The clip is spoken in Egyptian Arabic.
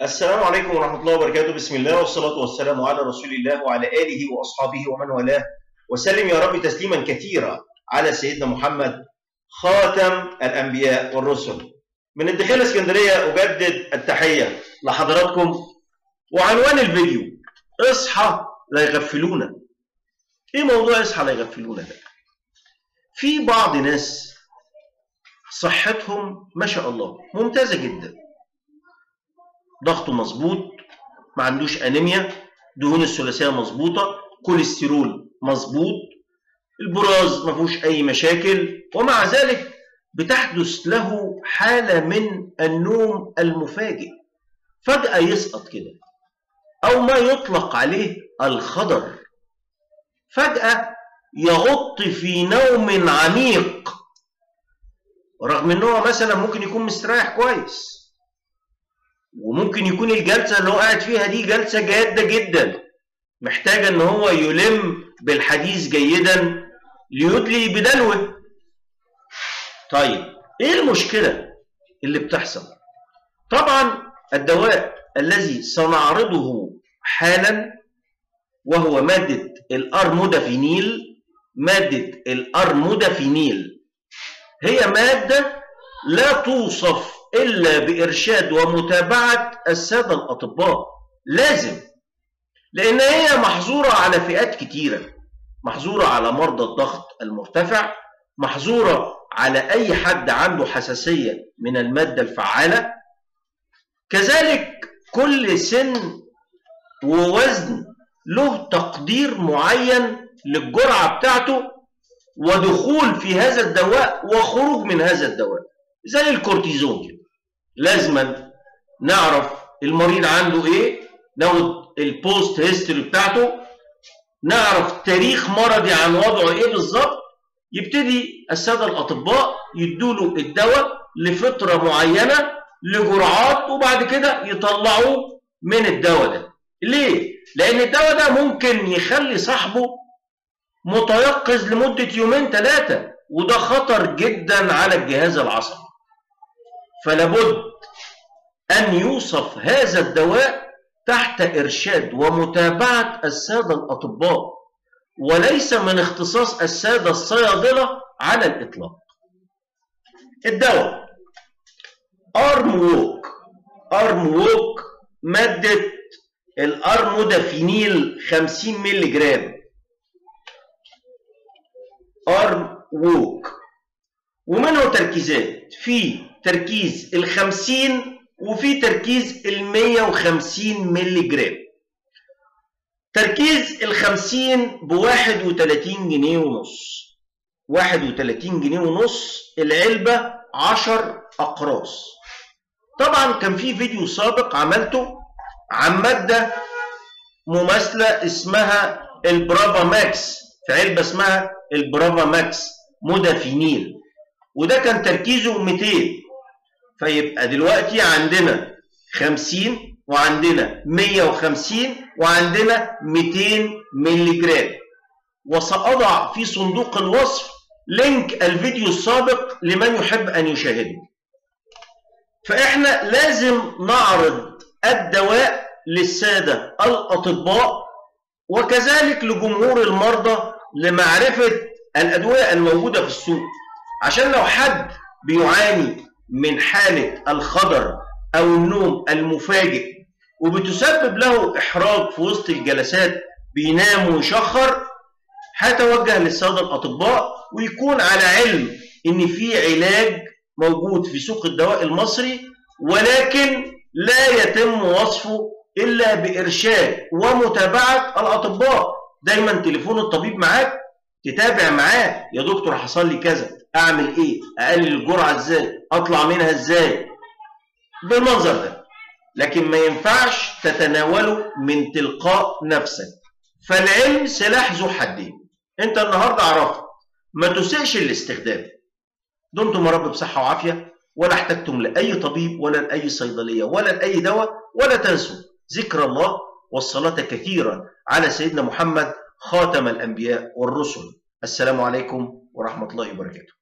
السلام عليكم ورحمة الله وبركاته بسم الله والصلاة والسلام على رسول الله وعلى آله وأصحابه ومن والاه وسلم يا رب تسليما كثيرا على سيدنا محمد خاتم الأنبياء والرسل من الدخيلة اسكندرية أجدد التحية لحضراتكم وعنوان الفيديو اصحى لا يغفلونا ايه موضوع اصحى لا يغفلونا ده في بعض ناس صحتهم ما شاء الله ممتازة جدا ضغطه مظبوط ما عندوش انيميا دهون الثلاثيه مظبوطه كوليسترول مظبوط البراز ما فيهوش اي مشاكل ومع ذلك بتحدث له حاله من النوم المفاجئ فجاه يسقط كده او ما يطلق عليه الخضر فجاه يغط في نوم عميق رغم ان هو مثلا ممكن يكون مستريح كويس وممكن يكون الجلسه اللي هو قاعد فيها دي جلسه جاده جدا محتاجه ان هو يلم بالحديث جيدا ليدلي بدلوه طيب ايه المشكله اللي بتحصل طبعا الدواء الذي سنعرضه حالا وهو ماده الارمودافينيل ماده الارمودافينيل هي ماده لا توصف إلا بإرشاد ومتابعة السادة الأطباء لازم لأن هي محظورة على فئات كتيرة محظورة على مرضى الضغط المرتفع محظورة على أي حد عنده حساسية من المادة الفعالة كذلك كل سن ووزن له تقدير معين للجرعة بتاعته ودخول في هذا الدواء وخروج من هذا الدواء زي الكورتيزون كده لازما نعرف المريض عنده ايه ناخد البوست هيستوري بتاعته نعرف تاريخ مرضي عن وضعه ايه بالظبط يبتدي الساده الاطباء يدوله الدواء لفتره معينه لجرعات وبعد كده يطلعوه من الدواء ده ليه لان الدواء ده ممكن يخلي صاحبه متيقظ لمده يومين ثلاثه وده خطر جدا على الجهاز العصبي فلابد أن يوصف هذا الدواء تحت إرشاد ومتابعة السادة الأطباء وليس من اختصاص السادة الصيادلة على الإطلاق الدواء أرم ووك أرم ووك مادة الأرمودافينيل 50 مللي جرام أرم ووك ومنه تركيزات في تركيز ال 50 وفي تركيز ال 150 مللي جرام تركيز ال 50 ب 31 جنيه ونص 31 جنيه ونص العلبة 10 أقراص طبعا كان في فيديو سابق عملته عن مادة مماثلة اسمها البرافا ماكس في علبة اسمها البرافا ماكس مودافينيل وده كان تركيزه 200 فيبقى دلوقتي عندنا 50 وعندنا 150 وعندنا 200 مللي جرام وسأضع في صندوق الوصف لينك الفيديو السابق لمن يحب أن يشاهده فإحنا لازم نعرض الدواء للسادة الأطباء وكذلك لجمهور المرضى لمعرفة الأدوية الموجودة في السوق عشان لو حد بيعاني من حالة الخضر أو النوم المفاجئ وبتسبب له إحراج في وسط الجلسات بينام ويشخر هتوجه للسادة الأطباء ويكون على علم إن في علاج موجود في سوق الدواء المصري ولكن لا يتم وصفه إلا بإرشاد ومتابعة الأطباء دايما تليفون الطبيب معاك تتابع معاه يا دكتور حصل لي كذا اعمل ايه اقلل الجرعه ازاي اطلع منها ازاي بالمنظر ده لكن ما ينفعش تتناوله من تلقاء نفسك فالعلم سلاح ذو حدين انت النهارده عرفت ما تسيئش الاستخدام دمتم يا رب بصحه وعافيه ولا احتجتم لاي طبيب ولا لاي صيدليه ولا لاي دواء ولا تنسوا ذكر الله والصلاه كثيرا على سيدنا محمد خاتم الانبياء والرسل السلام عليكم ورحمه الله وبركاته